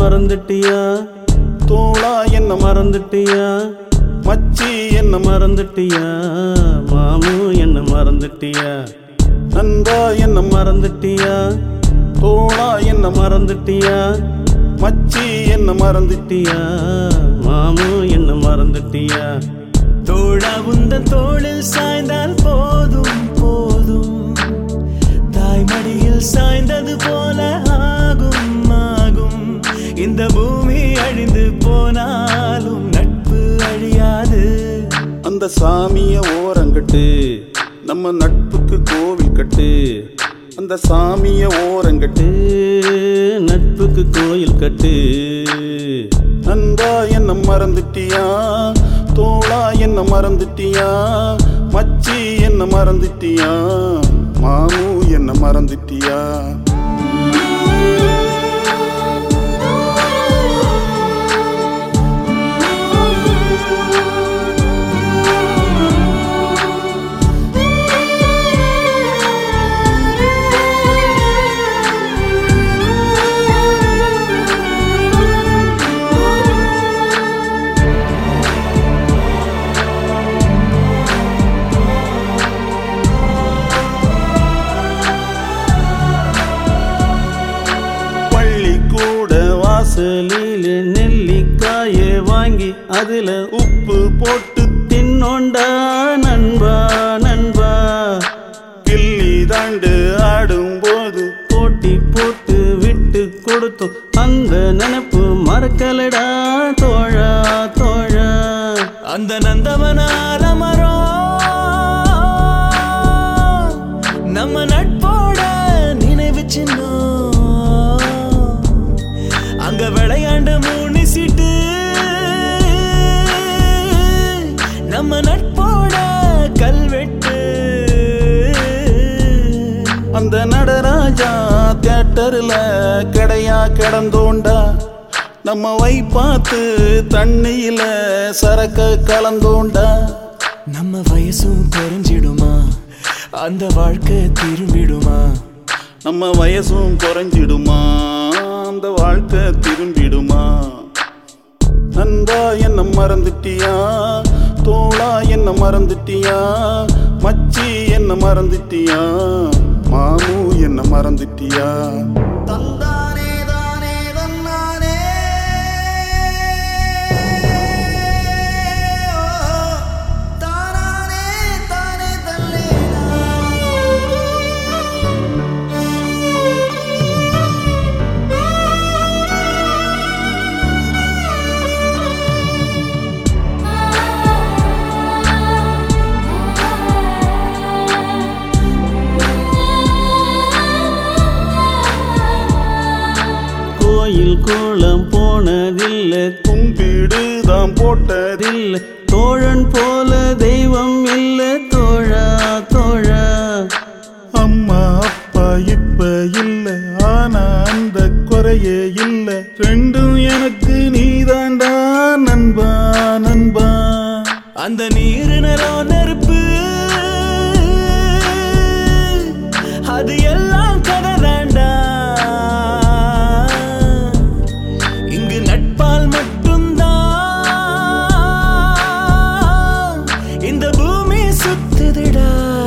மறந்துட்டியா தோளா என்ன மறந்துட்டியா மச்சி என்ன மறந்துட்டியா மாமு என்ன மறந்துட்டியா நண்பா என்ன மறந்துட்டியா தோளா என்ன மறந்துட்டியா மச்சி என்ன மறந்துட்டி மறந்துட்டியா மாமு என்ன மறந்துட்டியா தோழா உந்தன் தோளில் சாய்ந்தால் போதும் போதும் தாய்மடியில் சாய்ந்தது போல ஆகும் ஆகும் இந்த பூமி அழிந்து போனாலும் நட்பு அழியாது அந்த சாமிய ஓரங்கட்டு நம்ம நட்புக்கு கோவில் கட்டு அந்த சாமிய ஓரங்கட்டு ஏ, நட்புக்கு கோயில் கட்டு நண்பா என்ன மறந்துட்டியா தோளா என்ன மறந்துட்டியா மச்சி என்ன மறந்துட்டியா மாமு என்ன மறந்துட்டியா பள்ளிக்கூட வாசலிலே நெல்லிக்காயே வாங்கி அதுல உப்பு போட்டு தின்னோண்டா நண்பா நண்பா கிள்ளி தாண்டு ஆடும்போது போட்டி போட்டு விட்டு கொடுத்தோம் அந்த நினைப்பு மறக்கலடா தோழா தோழா அந்த நந்தவனார மரம் நம்ம நட்போட நினைவு சின்னம் அங்க விளையாண்டு மூணிசிட்டு நம்ம நட்போட கல்வெட்டு அந்த நடராஜா தியேட்டர்ல கிடையா கிடந்தோண்டா நம்ம வை பார்த்து தண்ணியில சரக்க கலந்தோண்டா நம்ம வயசும் குறைஞ்சிடுமா அந்த வாழ்க்கை திரும்பிடுமா நம்ம வயசும் குறைஞ்சிடுமா அந்த வாழ்க்கை திரும்பிடுமா நண்பா என்ன மறந்துட்டியா தோளா என்ன மறந்துட்டியா மச்சி என்ன மறந்துட்டியா மாமு என்ன மறந்துட்டியா தந்தானே தானே தன்னானே தானானே தானே கோயில் கோலம் போனதில்லை கும்பிடு தான் போட்டது தில்லை தோழன் போல தெய்வம் இல்ல தோழா தோழா அம்மா அப்பா இப்ப இல்ல ஆனா அந்த குறையே இல்ல ரெண்டும் எனக்கு நீதாண்டா நண்பா நண்பா அந்த நீரு நிலம் நெருப்பு அது எல்லாம் கதை தாண்டா இங்கு நட்பால் மட்டும்தான் இந்த பூமி சுத்துதுடா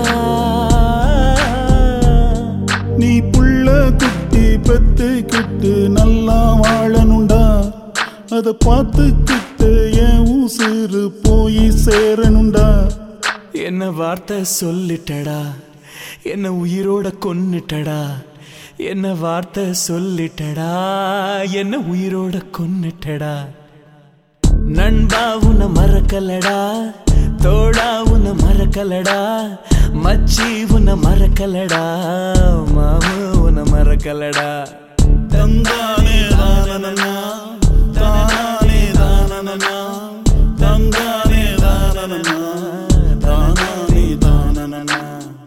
நீ புள்ள குட்டி பெத்துக்கிட்டு நல்லா வாழணுண்டா அத பார்த்துக்கிட்டு என் உசுறு போய் சேரணுண்டா என்ன வார்த்தை சொல்லிட்டடா என்ன உயிரோட கொன்னுட்டடா என்ன வார்த்தை சொல்லிட்டடா என்ன உயிரோட கொன்னுட்டடா நண்பா உன்னை மறக்கலடா தோழா உன்னை மறக்கலடா மச்சி உன்னை மறக்கலடா மாமு உன்னை மறக்கலடா தந்தானே தானனா தானே தானனா தந்தானே தானனா தானே தானனா